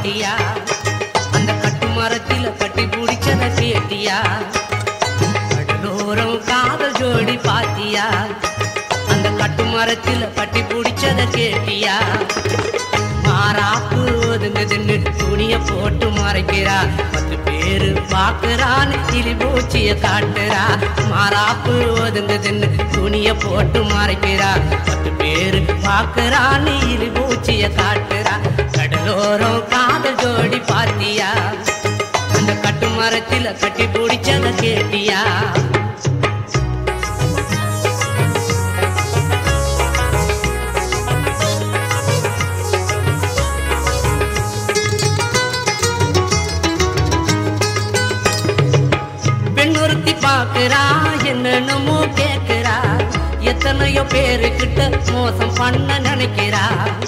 பாத்தியா அந்த கட்டு மரத்தில கட்டி பிடிச்சத கேட்டியா கடலோரம் காதல் ஜோடி பாத்தியா அந்த கட்டு மரத்தில கட்டி பிடிச்சத கேட்டியா மாறாப்பு ஒதுங்குதுன்னு துணிய போட்டு மறைக்கிறா பத்து பேரு பாக்குறான்னு கிளி பூச்சிய காட்டுறா மாறாப்பு ஒதுங்குதுன்னு துணிய போட்டு மறைக்கிறா பத்து பேரு பாக்குறான்னு இலி பூச்சிய காட்டுறா கடலோரம் காதல் ஜோடி பாத்தியா அந்த கட்டு மரத்தில கட்டி பிடிச்சத கேட்டியா பெண் ஒருத்தி பாக்குறா என்னென்னமோ கேக்குறா எத்தனையோ பேருக்கிட்ட மோசம் பண்ண நினைக்கிறா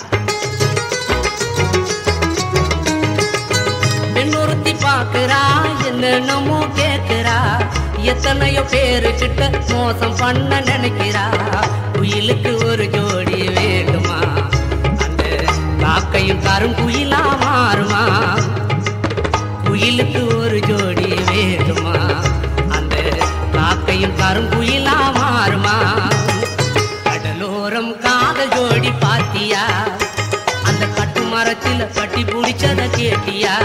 பெண் ஒருத்தி பாக்குறா என்னென்னமோ கேக்குறா எத்தனையோ பேருக்கிட்ட மோசம் பண்ண நினைக்கிறா குயிலுக்கு ஒரு ஜோடி வேண்டுமா அந்த காக்கையும் கருங்குயிலா மாறுமா குயிலுக்கு ஒரு ஜோடி வேண்டுமா அந்த காக்கையும் கருங்குயிலா மாறுமா கடலோரம் காதல் ஜோடி பாத்தியா அந்த கட்டு மரத்தில கட்டி பிடிச்சத கேட்டியா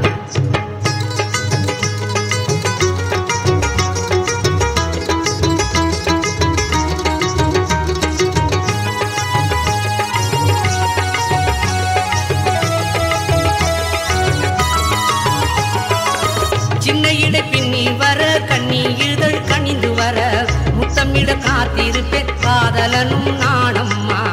சின்ன இடை பின்னி வர கண்ணி இதழ் கணிந்து வர முத்தமிட காத்திருப்பேன் காதலனும் நாணம்மா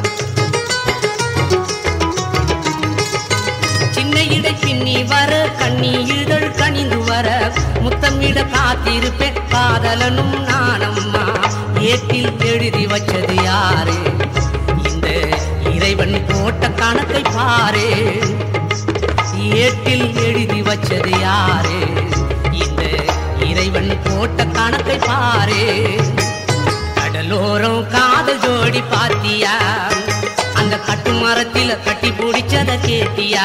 சின்ன இடை பின்னி வர கண்ணி இதழ் கணிந்து வர முத்தமிட காத்திருப்பேன் காதலனும் நாணம்மா ஏட்டில் எழுதி வச்சது யாரு இந்த இறைவன் போட்ட கணக்கை பாரு ஏட்டில் எழுதி வச்சது யாரு இந்த இறைவன் போட்ட கணக்கை பாரு கடலோரம் காதல் ஜோடி பாத்தியா அந்த கட்டு மரத்தில கட்டி பிடிச்சத கேட்டியா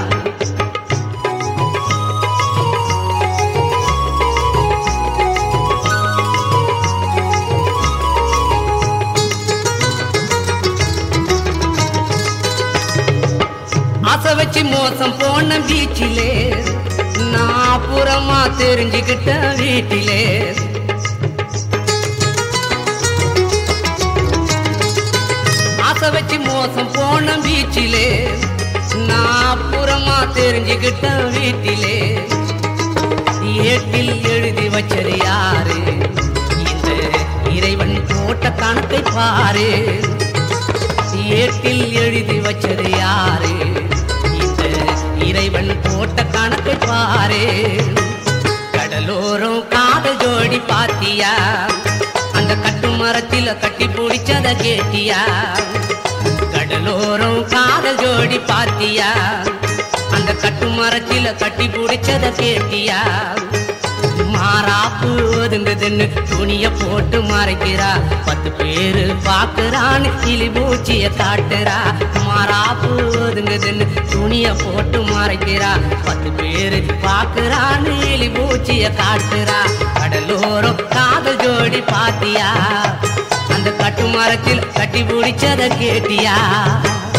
ஆசை வச்சு மோசம் போன பீச்சிலே நான் புறமா தெரிஞ்சுக்கிட்ட வீட்டிலே ஆசை வச்சு மோசம் போன பீச்சிலே நான் புறமா தெரிஞ்சுக்கிட்ட வீட்டிலே ஏட்டில் எழுதி வச்சது யாரு இந்த இறைவன் போட்ட கணக்கை பாரு ஏட்டில் எழுதி வச்சது யாரு இந்த இறைவன் போட்ட கணக்கை பாரு கடலோரம் காதல் ஜோடி பாத்தியா அந்த கட்டு மரத்தில கட்டி பிடிச்சத கேட்டியா கடலோரம் காதல் ஜோடி பாத்தியா அந்த கட்டு மரத்தில கட்டி பிடிச்சத கேட்டியா மாறாப்பு ஒதுங்குதுன்னு துணிய போட்டு மறைக்கிறா பத்து பேரு பாக்குறான்னு கிளி பூச்சிய காட்டுறா மாறாப்பு ஒதுங்குதுன்னு துணிய போட்டு மறைக்கிறா பத்து பேரு பாக்குறான்னு கிளி பூச்சிய காட்டுறா கடலோரம் காதல் ஜோடி பாத்தியா அந்த கட்டு மரத்தில் கட்டி பிடிச்சத கேட்டியா